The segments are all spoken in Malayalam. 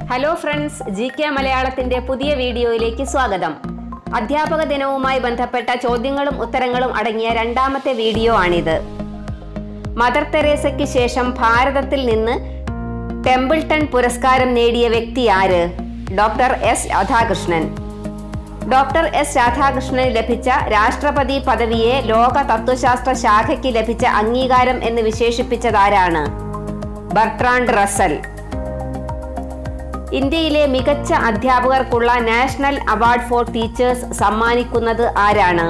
ഹലോ ഫ്രണ്ട്സ് ജി കെ മലയാളത്തിന്റെ പുതിയ വീഡിയോയിലേക്ക് സ്വാഗതം അധ്യാപക ദിനവുമായി ബന്ധപ്പെട്ട ചോദ്യങ്ങളും ഉത്തരങ്ങളും അടങ്ങിയ രണ്ടാമത്തെ വീഡിയോ ആണിത് മദർ തെരേസയ്ക്ക് ശേഷം ഭാരതത്തിൽ നിന്ന് ടെമ്പിൾട്ടൺ പുരസ്കാരം നേടിയ വ്യക്തി ആര് doctor S Radhakrishnan doctor S രാധാകൃഷ്ണന് ലഭിച്ച രാഷ്ട്രപതി പദവിയെ ലോക തത്വശാസ്ത്ര ശാഖയ്ക്ക് ലഭിച്ച അംഗീകാരം എന്ന് വിശേഷിപ്പിച്ചതാരാണ് ബർട്രാൻഡ് റസൽ ഇന്ത്യയിലെ മികച്ച അധ്യാപകർക്കുള്ള നാഷണൽ അവാർഡ് ഫോർ ടീച്ചേഴ്സ് സമ്മാനിക്കുന്നത് ആരാണ്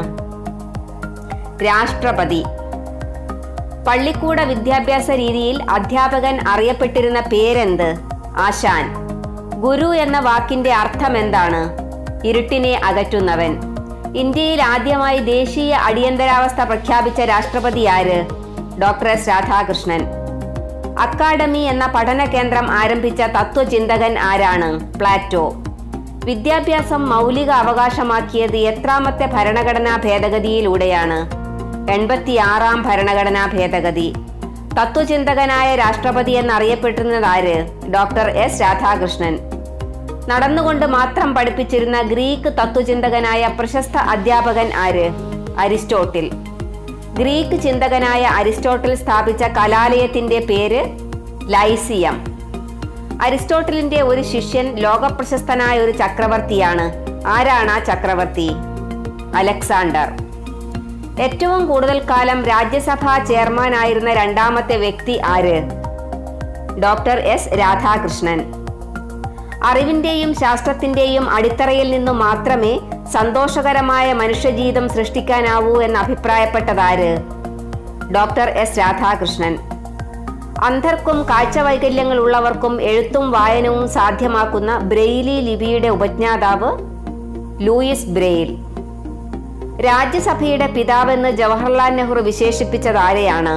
രാഷ്ട്രപതി പള്ളിക്കൂട വിദ്യാഭ്യാസ രീതിയിൽ അധ്യാപകൻ അറിയപ്പെട്ടിരുന്ന പേരെന്ത് ആശാൻ ഗുരു എന്ന വാക്കിന്റെ അർത്ഥം എന്താണ് ഇരുട്ടിനെ അകറ്റുന്നവൻ ഇന്ത്യയിൽ ആദ്യമായി ദേശീയ അടിയന്തരാവസ്ഥ പ്രഖ്യാപിച്ച രാഷ്ട്രപതി ആര് ഡോക്ടർ എസ് രാധാകൃഷ്ണൻ അക്കാഡമി എന്ന പഠന കേന്ദ്രം ആരംഭിച്ച തത്വചിന്തകൻ ആരാണ് പ്ലാറ്റോ വിദ്യാഭ്യാസം മൗലിക അവകാശമാക്കിയത് എത്രാമത്തെ ഭരണഘടനാ ഭേദഗതിയിലൂടെയാണ് എൺപത്തിയാറാം ഭരണഘടനാ ഭേദഗതി തത്വചിന്തകനായ രാഷ്ട്രപതി എന്നറിയപ്പെട്ടിരുന്നത് ആര് ഡോക്ടർ എസ് രാധാകൃഷ്ണൻ നടന്നുകൊണ്ട് മാത്രം പഠിപ്പിച്ചിരുന്ന ഗ്രീക്ക് തത്വചിന്തകനായ പ്രശസ്ത അധ്യാപകൻ ആര് അരിസ്റ്റോട്ടിൽ ഗ്രീക്ക് ചിന്തകനായ അരിസ്റ്റോട്ടിൽ സ്ഥാപിച്ച കലാലയത്തിന്റെ പേര് ലൈസിയം അരിസ്റ്റോട്ടിലിന്റെ ഒരു ശിഷ്യൻ ലോകപ്രശസ്തനായ ഒരു ചക്രവർത്തിയാണ് ആരാണ് ആ ചക്രവർത്തി അലക്സാണ്ടർ ഏറ്റവും കൂടുതൽ കാലം രാജ്യസഭാ ചെയർമാനായിരുന്ന രണ്ടാമത്തെ വ്യക്തി ആര് ഡോക്ടർ എസ് രാധാകൃഷ്ണൻ അറിവിന്റെയും ശാസ്ത്രത്തിന്റെയും അടിത്തറയിൽ നിന്നു മാത്രമേ സന്തോഷകരമായ മനുഷ്യജീവിതം സൃഷ്ടിക്കാനാവൂ എന്ന് അഭിപ്രായപ്പെട്ടതാര് ഡോക്ടർ എസ് രാധാകൃഷ്ണൻ അന്ധർക്കും കാഴ്ചവൈകല്യങ്ങൾ ഉള്ളവർക്കും എഴുത്തും വായനവും സാധ്യമാക്കുന്ന ബ്രെയിലി ലിപിയുടെ ഉപജ്ഞാതാവ് ലൂയിസ് ബ്രെയിൽ രാജ്യസഭയുടെ പിതാവെന്ന് ജവഹർലാൽ നെഹ്റു വിശേഷിപ്പിച്ചത് ആരെയാണ്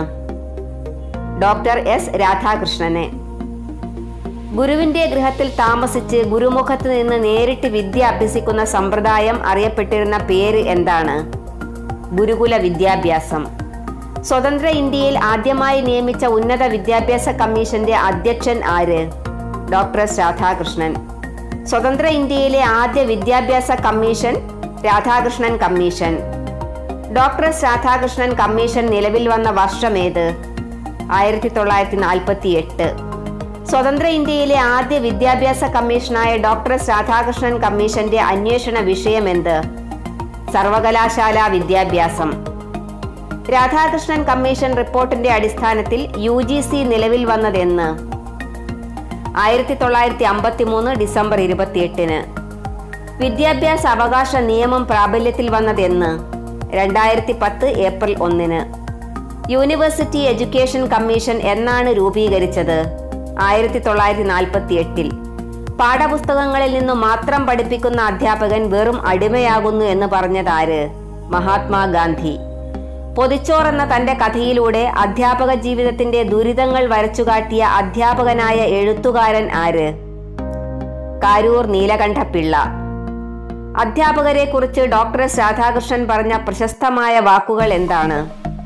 ഡോക്ടർ എസ് രാധാകൃഷ്ണനെ ഗുരുവിന്റെ ഗൃഹത്തിൽ താമസിച്ച് ഗുരുമുഖത്ത് നിന്ന് നേരിട്ട് വിദ്യ അഭ്യസിക്കുന്ന സമ്പ്രദായം അറിയപ്പെട്ടിരുന്ന പേര് എന്താണ് ഗുരുകുല വിദ്യാഭ്യാസം സ്വതന്ത്ര ഇന്ത്യയിൽ ആദ്യമായി നിയമിച്ച ഉന്നത വിദ്യാഭ്യാസ കമ്മീഷന്റെ അധ്യക്ഷൻ ആര് ഡോക്ടർ എസ് രാധാകൃഷ്ണൻ സ്വതന്ത്ര ഇന്ത്യയിലെ ആദ്യ വിദ്യാഭ്യാസ commission Radhakrishnan commission doctor S Radhakrishnan commission നിലവിൽ വന്ന വർഷമേത് ആയിരത്തി തൊള്ളായിരത്തി നാൽപ്പത്തി എട്ട് സ്വതന്ത്ര ഇന്ത്യയിലെ ആദ്യ വിദ്യാഭ്യാസ കമ്മീഷനായ ഡോക്ടർ എസ് രാധാകൃഷ്ണൻ കമ്മീഷന്റെ അന്വേഷണ വിഷയമെന്ത് സർവകലാശാല വിദ്യാഭ്യാസം രാധാകൃഷ്ണൻ കമ്മീഷൻ റിപ്പോർട്ടിന്റെ അടിസ്ഥാനത്തിൽ യു ജി സി നിലവിൽ വന്നതെന്ന് ആയിരത്തി തൊള്ളായിരത്തി അമ്പത്തി മൂന്ന് ഡിസംബർ ഇരുപത്തിയെട്ടിന് വിദ്യാഭ്യാസ അവകാശ നിയമം പ്രാബല്യത്തിൽ വന്നതെന്ന് രണ്ടായിരത്തി പത്ത് ഏപ്രിൽ ഒന്നിന് യൂണിവേഴ്സിറ്റി എഡ്യൂക്കേഷൻ കമ്മീഷൻ എന്നാണ് രൂപീകരിച്ചത് ആയിരത്തി തൊള്ളായിരത്തി നാൽപ്പത്തി എട്ടിൽ പാഠപുസ്തകങ്ങളിൽ നിന്നു മാത്രം പഠിപ്പിക്കുന്ന അധ്യാപകൻ വെറും അടിമയാകുന്നു എന്ന് പറഞ്ഞതാര് മഹാത്മാഗാന്ധി പൊതിച്ചോർ എന്ന തന്റെ കഥയിലൂടെ അധ്യാപക ജീവിതത്തിന്റെ ദുരിതങ്ങൾ വരച്ചുകാട്ടിയ അധ്യാപകനായ എഴുത്തുകാരൻ ആര് കാരൂർ നീലകണ്ഠപിള്ള അധ്യാപകരെ കുറിച്ച് ഡോക്ടർ എസ് രാധാകൃഷ്ണൻ പറഞ്ഞ പ്രശസ്തമായ വാക്കുകൾ എന്താണ്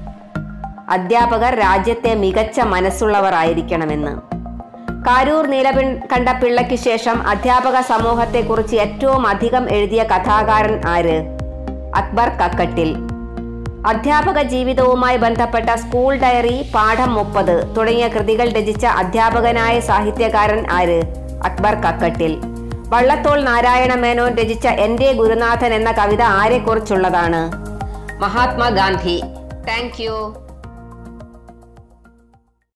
അധ്യാപകർ രാജ്യത്തെ മികച്ച മനസ്സുള്ളവർ ആയിരിക്കണമെന്ന് കാരൂർ നീലകണ്ഠ പിള്ളയ്ക്ക് ശേഷം അധ്യാപക സമൂഹത്തെക്കുറിച്ച് ഏറ്റവും അധികം എഴുതിയ കഥാകാരൻ ആര് അക്ബർ കക്കട്ടിൽ അധ്യാപക ജീവിതവുമായി ബന്ധപ്പെട്ട സ്കൂൾ ഡയറി പാഠം മുപ്പത് തുടങ്ങിയ കൃതികൾ രചിച്ച അധ്യാപകനായ സാഹിത്യകാരൻ ആര് അക്ബർ കക്കട്ടിൽ വള്ളത്തോൾ നാരായണ മേനോൻ രചിച്ച എന്റെ ഗുരുനാഥൻ എന്ന കവിത ആരെക്കുറിച്ചുള്ളതാണ് മഹാത്മാഗാന്ധി താങ്ക് യു